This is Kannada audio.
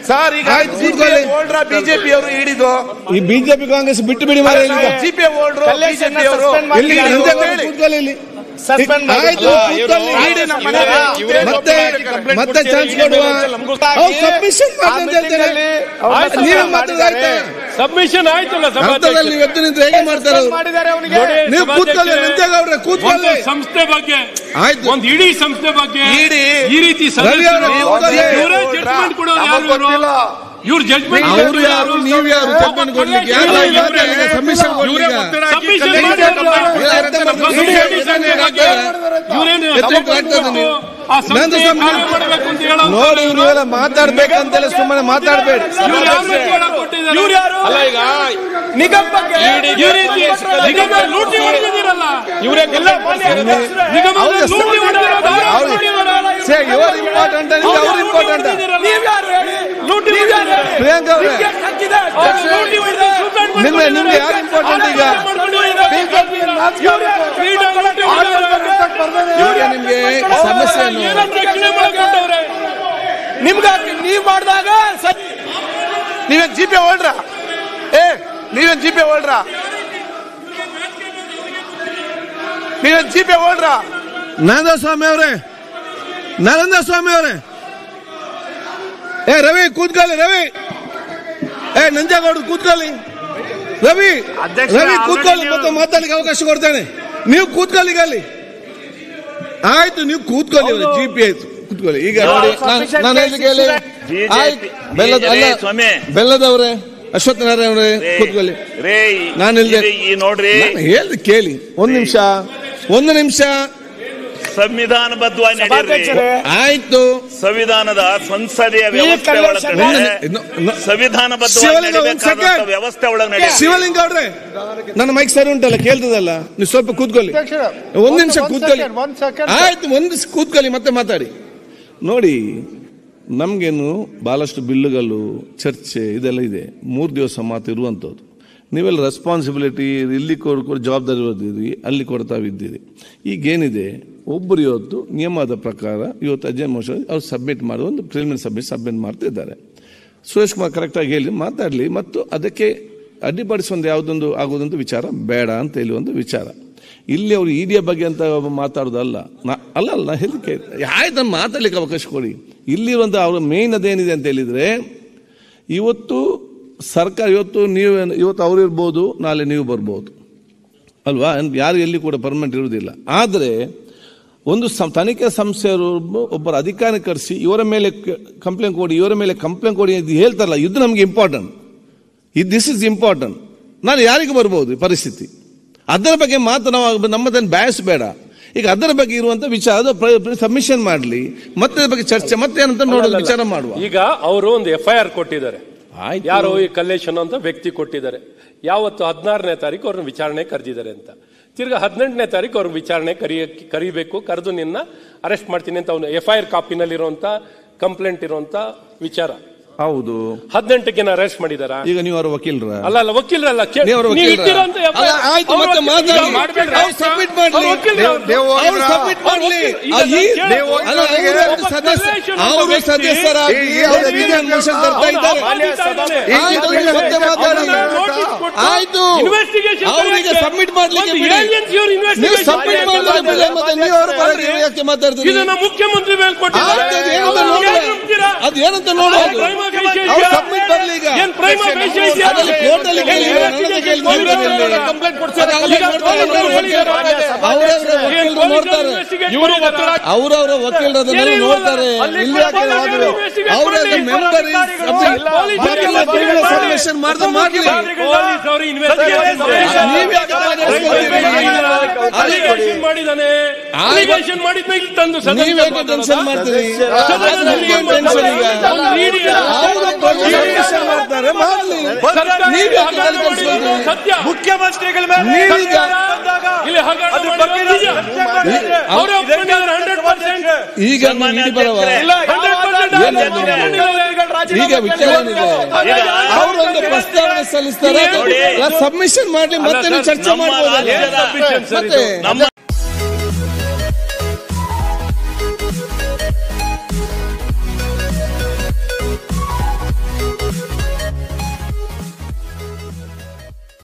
ಸರ್ ಈಗ ಆಯ್ತು, ಕೂತ್ಕೊಳ್ಳಿ. ಓಲ್ಡ್ರ ಬಿಜೆಪಿ ಅವರು ಹಿಡಿದು ಈ ಬಿಜೆಪಿ ಕಾಂಗ್ರೆಸ್ ಬಿಟ್ಟು ಬಿಡಿ ಮಾರ ಜಿಪಿ ಓಲ್ಡ್ರು ಬಿಜೆಪಿ ಅವರು ಇಲ್ಲಿ ನಂಜೇಗೌಡ ಕೂತ್ಕೊಳ್ಳಿ ಇಲ್ಲಿ Suspend ಆಯ್ತು ಮಾಡಿ. ಕೂತ್ಕೊಳ್ಳಿ. ಇಡಿ ನಮ್ಮ ಮನೆಗೆ. ಇವರೇ ಮತ್ತೆ ಮತ್ತೆ ಚಾನ್ಸ್ ಕೊಡುವ ಅವ್ರು ಸಬ್ಮಿಷನ್ ಮಾಡಿ ಅಂತ ಹೇಳ್ತಾರೆ ಆಯ್ತು, ನೀವೇ ಸರ್, ಮಾತಾಡಾಯ್ತಾ ಸಬ್ಮಿಷನ್ ಆಯ್ತಲ್ಲ ಅರ್ಥದಲ್ಲಿ ಸಭಾಧ್ಯಕ್ಷ ನೀವು ಎದ್ದು ನಿಂತು ಹೇಗೆ ಮಾಡ್ತಾರೆ ಅವ್ರು? ಮಾಡಿದ್ದಾರೆ ಅವನಿಗೆ ನೋಡಿ, ನೀವು ಕೂತ್ಕೊಳ್ಳಿ ಸಭಾಧ್ಯಕ್ಷರೇ, ನಂಜೇಗೌಡ್ರೆ ಒಂದು ಕೂತ್ಕೊಳ್ಳಿ ಸಂಸ್ಥೆ ಬಗ್ಗೆ ಆಯ್ತು ಒಂದು ಇಡೀ ಸಂಸ್ಥೆ ಬಗ್ಗೆ ಇಡೀ ಈ ರೀತಿ ರವಿ ಅವರೇ, ಸದಸ್ಯರು ಕೂತ್ಕೊಳ್ಳಿ. ಇವರೇ ಜಡ್ಜ್ಮೆಂಟ್ ಕೊಡೋರು ಯಾರು ಇವರು ಇವ್ರು ಜಡ್ಜ್ಮೆಂಟ್ ಅವ್ರು ಯಾರು ನೀವು ಯಾರು ಜಡ್ಜ್ಮೆಂಟ್ ಕೊಡ್ಲಿಕ್ಕೆ ಯಾರು ಮಾತಾಡಿಲ್ಲ ಸಬ್ಮಿಷನ್ ಕೊಡ್ಲಿಕ್ಕೆ ಸಬ್ಮಿಷನ್ ಇವರೇನು ಎತ್ತರಕ್ಕೆ ಆಗ್ತದೆ ನೀವು. ಆ ನಂದು ಸಂಸ್ಥೆ ಸಮ- ಕಾರ್ಯ ಮಾಡಬೇಕು ಅಂತ ಹೇಳೋ ನೋಡಿ ನೀವೆಲ್ಲ ಮಾತಾಡ್ಬೇಕಂತೆಲ್ಲ ಸುಮ್ಮನೆ ಮಾತಾಡ್ಬೇಡಿ ಇವ್ರು ಯಾರ ಮೇಲೆ ಕೇಳಕ್ ಕೊಟ್ಟಿದ್ದಾರೆ? ಇವ್ರು ಯಾರು ಅಲ್ಲ ಈಗ ನಿಗಮ್ ಬಗ್ಗೆ ಈ ರೀತಿ ನಿಗಮ ಲೂಟಿ ಹೊಡೆದಿದ್ದೀರಲ್ಲ ಇವರೇ ಎಲ್ಲ ಮಾನ್ಯ ಅಧ್ಯಕ್ಷರೇ. ನಿಗಮ ಹೌದು, ಲೂಟಿ ಹೊಡೆದಿರೋದು ಯಾರು ಹೌದು. ಹೊಡೆದಿರೋದು? ಸೇ ಇವರು ಇಂಪಾರ್ಟೆಂಟ್ ಅವ್ರು ಇಂಪಾರ್ಟೆಂಟ್ ನೀವ್ ಯಾರು ಹೇಳಿ ಲೂಟಿ ನೀವ್ ಯಾರು ಹೇಳಿ? ಪ್ರಿಯಾಂಕಾ ಅವರೇ ನಿಮ್ಗೆ ಹಕ್ಕಿದೆ. ಅವ್ರು ಲೂಟಿ ಹೊಡೆದು suicide ನಿಮ್ಗೆ ಮಾಡ್ಕೊಂಡಿದ್ದಾರೆ. ನಿಮ್ಗೆ ಯಾರು ಇಂಪಾರ್ಟೆಂಟ್ ಈಗ Freedom ಲೂಟಿ ಹೊಡೆದಿದ್ದಾರೆ. ಈಗ ನಿಮ್ಗೆ ಸಮಸ್ಯೆಯನ್ನು ಏನೋ ರಕ್ಷಣೆ ಮಾಡ್ಕೊಂಡವ್ರೆ. ನಿಮ್ಗೆ ಹಾಕಿ- ನೀವ್ ಮಾಡಿದಾಗ ಸರಿ ನೀವೇನ್ ಜಿಪಿ ಓಲ್ಡ್ರ ಏ ನೀವೇನ್ ಜಿಪಿ ಓಲ್ಡ್ರ ನೀವೇನ್ ಜಿಪಿ ಓಲ್ಡ್ರ ನಾರಾಯಣ ಸ್ವಾಮಿ ಅವರೇ ನರೇಂದ್ರ ಸ್ವಾಮಿ ಅವರೇ ಏ ರವಿ ಕೂತ್ಕೊಳ್ಳಿ ರವಿ ಏ ನಂಜೇಗೌಡ ಕೂತ್ಕೊಳ್ಳಿ ರವಿ ರವಿ ಕೂತ್ಕೊಳ್ಳಿ ಮತ್ತೆ ಮಾತಾಡ್ಲಿಕ್ಕೆ ಅವಕಾಶ ಕೊಡ್ತೇನೆ ನೀವು ಕೂತ್ಕೊಳ್ಳಿ ಈಗ ಅಲ್ಲಿ ಆಯ್ತು ನೀವು ಕೂತ್ಕೊಳ್ಳಿ ಜಿ ಪಿ ಆಯ್ತು ಕೂತ್ಕೊಳ್ಳಿ ಈಗ ನೋಡಿ ನಾನ್- ನಾನು ಹೇಳಿ ಕೇಳಿ ಆಯ್ತು ಬೆಲ್ಲದ ಅಲ್ಲ ಸ್ವಾಮಿ ಬೆಲ್ಲದವ್ರೆ ಅಶ್ವತ್ಥ ನಾರಾಯಣ ಅವರೇ ಕೂತ್ಕೊಳ್ಳಿ ರೇ ನಾನು ಇಲ್ದೆ ಇದು ಈ ನೋಡ್ರಿ ನಾನು ಹೇಳ್ದೆ ಕೇಳಿ ಒಂದ್ ನಿಮಿಷ ಒಂದು ನಿಮಿಷ ಸಂವಿಧಾನಬದ್ಧವಾಗಿ ನಡೀರಿ ಸಭಾಧ್ಯಕ್ಷರೇ ಆಯ್ತು ಸಂವಿಧಾನದ ಸಂಸದೀಯ ವ್ಯವಸ್ಥೆ ಕಲ್ಲೇಶ್ ಒಳಗಡೆ ಒಂದು ನಿ- ಇನ್ನು- ಇನ್ನು- ಸಂವಿಧಾನಬದ್ಧವಾಗಿ ಶಿವಲಿಂಗ ಒಂದ್ ನಡೀಬೇಕಾದಂತ second. ವ್ಯವಸ್ಥೆ ಒಳಗೆ ನಡೀರಿ ಶಿವಲಿಂಗ ಅವ್ರೆ ನನ್ನ ಮೈಕ್ ಸರಿ ಉಂಟಲ್ಲ ಕೇಳ್ತದಲ್ಲ ನೀವು ಸ್ವಲ್ಪ ಕೂತ್ಕೊಳ್ಳಿ ಒಂದ್ ನಿಮಿಷ ಕೂತ್ಕೊಳ್ಳಿ ಆಯ್ತು ಒಂದ್ ನಿಮಿಷ ಕೂತ್ಕೊಳ್ಳಿ ಮತ್ತೆ ಮಾತಾಡಿ ನೋಡಿ ನಮ್ಗೇನು ಬಹಳಷ್ಟು ಬಿಲ್ಲುಗಳು ಚರ್ಚೆ ಇದೆಲ್ಲ ಇದೆ ಮೂರು ದಿವಸ ಮಾತು ಇರುವಂಥದ್ದು ನೀವೆಲ್ಲ ರೆಸ್ಪಾನ್ಸಿಬಿಲಿಟಿ ಇಲ್ಲಿ ಕೊಡ್ ಕೊಡ್ ಜವಾಬ್ದಾರಿ ಇರೋದಿರಿ ಅಲ್ಲಿ ಕೊಡ್ತಾವಿದ್ದೀರಿ ಈಗೇನಿದೆ ಒಬ್ಬರು ಇವತ್ತು ನಿಯಮದ ಪ್ರಕಾರ ಇವತ್ತು ಅಜಯ್ ಮೋಶನ್ ಅವ್ರು ಸಬ್ಮಿಟ್ ಮಾಡುವ ಒಂದು ಪ್ರಿಲಿಮಿನರಿ ಸಬ್ಮಿಟ್ ಸಬ್ಮಿಟ್ ಮಾಡ್ತಿದ್ದಾರೆ ಸುರೇಶ್ ಕುಮಾರ್ ಕರೆಕ್ಟಾಗಿ ಹೇಳಿ ಮಾತಾಡಲಿ ಮತ್ತು ಅದಕ್ಕೆ ಅಡ್ಡಿಪಡಿಸುವಂತ ಯಾವುದೊಂದು ಆಗೋದೊಂದು ವಿಚಾರ ಬೇಡ ಅಂತ ಹೇಳಿ ಒಂದು ವಿಚಾರ ಇಲ್ಲಿ ಅವರು ಇಡಿಯ ಬಗ್ಗೆ ಅಂತ ಮಾತಾಡೋದಲ್ಲ ನಾ- ಅಲ್ಲ ಅಲ್ಲ ನಾ ಹೇಳಿಕೆ ಆಯ್ತು ನಾನು ಮಾತಾಡ್ಲಿಕ್ಕೆ ಅವಕಾಶ ಕೊಡಿ ಇಲ್ಲಿರುವಂಥ ಅವ್ರ ಮೇನ್ ಅದೇನಿದೆ ಅಂತ ಹೇಳಿದ್ರೆ ಇವತ್ತು ಸರ್ಕಾರ ಇವತ್ತು ನೀವು ಇವತ್ತು ಅವ್ರು ಇರ್ಬೋದು ನಾಳೆ ನೀವು ಬರ್ಬೋದು ಅಲ್ವಾ ಯಾರು ಎಲ್ಲಿ ಕೂಡ ಪರ್ಮನೆಂಟ್ ಇರುವುದಿಲ್ಲ ಆದರೆ ಒಂದು ಸಂ- ತನಿಖೆ ಸಂಸ್ಥೆಯವರು ಒಬ್ಬರ ಅಧಿಕಾರಿ ಕರೆಸಿ ಇವರ ಮೇಲೆ ಕಂಪ್ಲೇಂಟ್ ಕೊಡಿ ಇವರ ಮೇಲೆ ಕಂಪ್ಲೇಂಟ್ ಕೊಡಿ ಅಂತ ಹೇಳ್ತಾರಲ್ಲ ಇದು ನಮಗೆ ಇಂಪಾರ್ಟೆಂಟ್ ಇದು ದಿಸ್ ಇಸ್ ಇಂಪಾರ್ಟೆಂಟ್ ನಾನು ಯಾರಿಗೂ ಬರ್ಬೋದು ಈ ಪರಿಸ್ಥಿತಿ ಅದರ ಬಗ್ಗೆ ಮಾತ್ರ ನಾವು ನಮ್ಮದನ್ನು ಬ್ಯಾಸ್ ಬೇಡ ಈಗ ಅದರ ಬಗ್ಗೆ ಇರುವಂತ ವಿಚಾರ ಅದು ಸಬ್ಮಿಷನ್ ಮಾಡಲಿ ಮತ್ತೆ ಅದ್ರ ಬಗ್ಗೆ ಚರ್ಚೆ ಮತ್ತೆ ಏನಂತ ನೋಡೋದು ವಿಚಾರ ಮಾಡುವ ಈಗ ಅವರು ಒಂದು ಎಫ್ ಐ ಆರ್ ಕೊಟ್ಟಿದ್ದಾರೆ ಆಯ್ತು. ಯಾರು ಈ ಕಲ್ಲೇಶನ್ ಅಂತ ವ್ಯಕ್ತಿ ಕೊಟ್ಟಿದ್ದಾರೆ ಯಾವತ್ತು ಹದಿನಾರನೇ ತಾರೀಕು ಅವ್ರನ್ನ ವಿಚಾರಣೆ ಕರೆದಿದ್ದಾರೆ ಅಂತ ತಿರ್ಗಾ ಹದಿನೆಂಟನೇ ತಾರೀಕು ಅವ್ರನ್ನ ವಿಚಾರಣೆ ಕರಿಯ ಕರಿಬೇಕು ಕರೆದು ನಿನ್ನ ಅರೆಸ್ಟ್ ಮಾಡ್ತೀನಿ ಅಂತ ಅವನು ಎಫ್ ಐ ಆರ್ ಕಾಪಿನಲ್ಲಿರುವಂತ ಕಂಪ್ಲೇಂಟ್ ಇರುವಂತ ವಿಚಾರ ಹೌದು ಹದಿನೆಂಟಕ್ಕೆ ಅರೆಸ್ಟ್ ಮಾಡಿದಾರ ಈಗ ನೀವು ಅವರ ವಕೀಲರ ಅಲ್ಲ ಅಲ್ಲ ವಕೀಲರಲ್ಲ ಕೇ- ನೀವು ಅವ್ರ ನೀವು ವಕೀಲರ? ಇಟ್ಟಿರೋಂತ FIR ಅಲ್ಲ, ಆಯ್ತು, ಅವ್ರ ಮತ್ತೆ ವಕೀಲ- ಮಾತಾಡಿ. ಈಗ ಮಾಡ್ಬೇಡ್ರಿ. ಅವ್ರು submit ಮಾಡ್ಲಿ. ಅವ್ರ ವಕೀಲರು ದೇವ್- ಅವ್ರು. ದೇವ್- ಅವ್ರು ಸಬ್ಮಿಟ್ ಮಾಡಲಿ ಈಗ ಅಲ್ಲ, ಕೇಳು. ಅಲ್ಲ, ಅವರು ಸದಸ್ಯ ಅವರು ಸದಸ್ಯರಾಗಿ ಈ- ಈ- ಅವರು ವಿಧಾನ ಪರಿಷತ್ ತರ್ತಾ ಇದ್ದಾರೆ ಈ- ಆಯ್ತು, ಈಗ ಮತ್ತೆ ಮಾತಾಡಿ ಆಯ್ತು ಅವರಿಗೆ ಸಬ್ಮಿಟ್ ಮಾಡ್ಲಿಕ್ಕೆ ಬಿಡಿ ನೀವು ಸಬ್ಮಿಟ್ ಮಾಡಿದ್ರೆ ಮತ್ತೆ ನೀವು ಅವ್ರ ಪರವಾಗಿ ಯಾಕೆ ಮಾತಾಡ್ತೀರಿ ಇದನ್ನ ಮುಖ್ಯಮಂತ್ರಿ ಮೇಲೆ ಆಯ್ತು, ಅದು ಏನಂತ ನೋಡುವ ಅದು ಏನಂತ ನೋಡೋದು ಅವ್ರು ಸಬ್ಮಿಟ್ ಬರ್ಲಿ ಈಗ ಏನ್ ಪ್ರೈಮ ಫೇಶಿಯಲ್ ಇದೆಯಾ? ಅದರಲ್ಲಿ ಕೋರ್ಟಲ್ಲಿ ಕೇಳಿ ನನ್ನನ್ನು ಕೇಳಿ ನೋಡ್ತಾರೆ ಕಂಪ್ಲೇಂಟ್ ಅದು ಅಲ್ಲಿ ನೋಡ್ತಾರೆ, ನೋಡ್ತಾರೆ. ಅವರವರ ವಕೀಲರು ನೋಡ್ತಾರೆ ಇವರು ಒತ್ತಡ ಅವರವರ ವಕೀಲರು ಅದನ್ನೆಲ್ಲ ನೋಡ್ತಾರೆ ಇಲ್ಲಿ ಯಾಕೆ ಯಾವಾಗಲೂ ಅವರ ಮೆಂಬರ್ ಸಬ್ಮಿಷನ್ ಮಾಡ್ದೆ ಮಾಡ್ಲಿ ಪೊಲೀಸ್ ಅವರು ಇನ್ವೆಸ್ಟಿಗೇಷನ್ ನೀವ್ ಯಾಕೆ ಮಾತಾಡ್ಸ್ಕೊಳ್ತೀರಿ? ಅಲಿಗೇಷನ್ ಮಾಡಿದಾನೆ ಅಲಿಗೇಷನ್ ಮಾಡಿದ್ಮೇಲೆ ಇಲ್ಲಿ ತಂದು ಸದನ ನೀವ್ ಯಾಕೆ ಟೆನ್ಷನ್ ಮಾಡ್ತೀರಿ ಅದು ನಿಮ್ಗೆ ಟೆನ್ಷನ್ ಈಗ ಅವರು ಸಬ್ಮಿಷನ್ ಮಾಡ್ತಾರೆ ಮಾಡ್ಲಿ ನೀವ್ ಯಾಕೆ ತಲೆ ಕೆಡಿಸ್ಕೊಳ್ತೀರಿ? ಸತ್ಯ ಮುಖ್ಯಮಂತ್ರಿಗಳ ಮೇಲೆ ನೀವೀಗ ಇಲ್ಲಿ ಹಗರಣ ಅದ್ರ ಮಾಡಿರೋದು ಬಗ್ಗೆ ನಿಜ. ಅವರೇ ಒಪ್ಕೊಂಡಿದ್ದಾರೆ 100%. ಈಗ ನೀವು ಇಲ್ಲಿ ಬರವ ಇಲ್ಲ, 100% ಮುಖ್ಯಮಂತ್ರಿಗಳು ಈಗ ವಿಚಾರ ಏನಿದೆ ಅವರೊಂದು ಪ್ರಸ್ತಾವನೆ ಸಲ್ಲಿಸ್ತಾರೆ ಸಬ್ಮಿಷನ್ ಮಾಡ್ಲಿ ಮತ್ತೆ ನೀವು ಚರ್ಚೆ ನಮ್ಮ ಮಾಡ್ಬೋದು ರಾಜ್ಯದ ಮತ್ತೆ ನಮ್ಮ